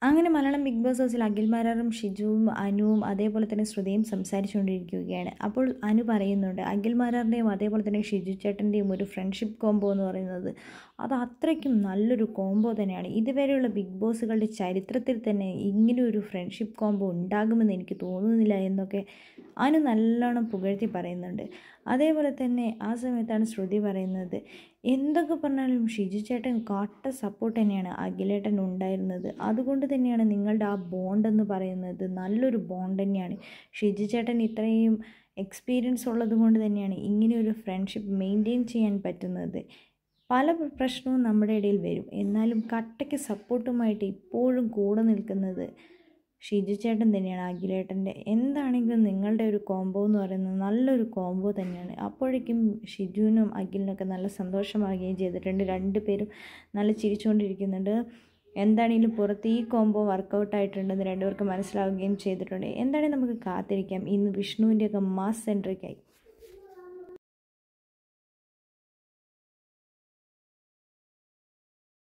അങ്ങനെ Malayalam big boss ഹൗസിൽ അഖിൽമാരാറും ഷിജുവും അനുവും അതേപോലെ തന്നെ ശ്രുതിയും സംസാരിച്ചുകൊണ്ടിരിക്കുകയാണ് അപ്പോൾ അനു പറയുന്നുണ്ട് അഖിൽമാരാറിൻ്റെയും അതേപോലെ തന്നെ ഷിജു ചേട്ടൻ്റെയും ഒരു ഫ്രണ്ട്ഷിപ്പ് കോംബോ എന്ന് പറയുന്നത് അത് അത്രയ്ക്കും നല്ലൊരു കോംബോ തന്നെയാണ് ഇതുവരെയുള്ള ബിഗ് ബോസുകളുടെ ചരിത്രത്തിൽ തന്നെ ഇങ്ങനെ ഒരു ഫ്രണ്ട്ഷിപ്പ് കോംബോ ഉണ്ടാകുമെന്ന് എനിക്ക് തോന്നുന്നില്ല എന്നൊക്കെ അനു നല്ലോണം പുകഴ്ത്തി പറയുന്നുണ്ട് അതേപോലെ തന്നെ ആ സമയത്താണ് ശ്രുതി പറയുന്നത് എന്തൊക്കെ പറഞ്ഞാലും ഷിജു ചേട്ടൻ കാട്ട സപ്പോർട്ട് തന്നെയാണ് അഖിലേട്ടൻ ഉണ്ടായിരുന്നത് അതുകൊണ്ട് തന്നെയാണ് നിങ്ങളുടെ ആ ബോണ്ട് എന്ന് പറയുന്നത് നല്ലൊരു ബോണ്ട് തന്നെയാണ് ഷിജു ചേട്ടൻ ഇത്രയും എക്സ്പീരിയൻസ് ഉള്ളത് കൊണ്ട് തന്നെയാണ് ഇങ്ങനെ ഒരു ഫ്രണ്ട്ഷിപ്പ് മെയിൻറ്റെയിൻ ചെയ്യാൻ പറ്റുന്നത് പല പ്രശ്നവും നമ്മുടെ ഇടയിൽ വരും എന്നാലും കട്ടയ്ക്ക് സപ്പോർട്ടുമായിട്ട് ഇപ്പോഴും കൂടെ നിൽക്കുന്നത് ഷിജു ചേട്ടൻ തന്നെയാണ് അഖിലേട്ടൻ്റെ എന്താണെങ്കിലും നിങ്ങളുടെ ഒരു കോംബോ എന്ന് പറയുന്നത് നല്ലൊരു കോംബോ തന്നെയാണ് അപ്പോഴേക്കും ഷിജുവിനും അഖിലിനൊക്കെ നല്ല സന്തോഷമാകുകയും ചെയ്തിട്ടുണ്ട് രണ്ടുപേരും നല്ല ചിരിച്ചുകൊണ്ടിരിക്കുന്നുണ്ട് എന്താണെങ്കിലും പുറത്ത് ഈ കോംബോ വർക്കൗട്ട് ആയിട്ടുണ്ടെന്ന് രണ്ടുപേർക്ക് മനസ്സിലാവുകയും ചെയ്തിട്ടുണ്ട് എന്താണെങ്കിലും നമുക്ക് കാത്തിരിക്കാം ഇന്ന് വിഷ്ണുവിൻ്റെയൊക്കെ മാസ് സെൻട്രിക്കായി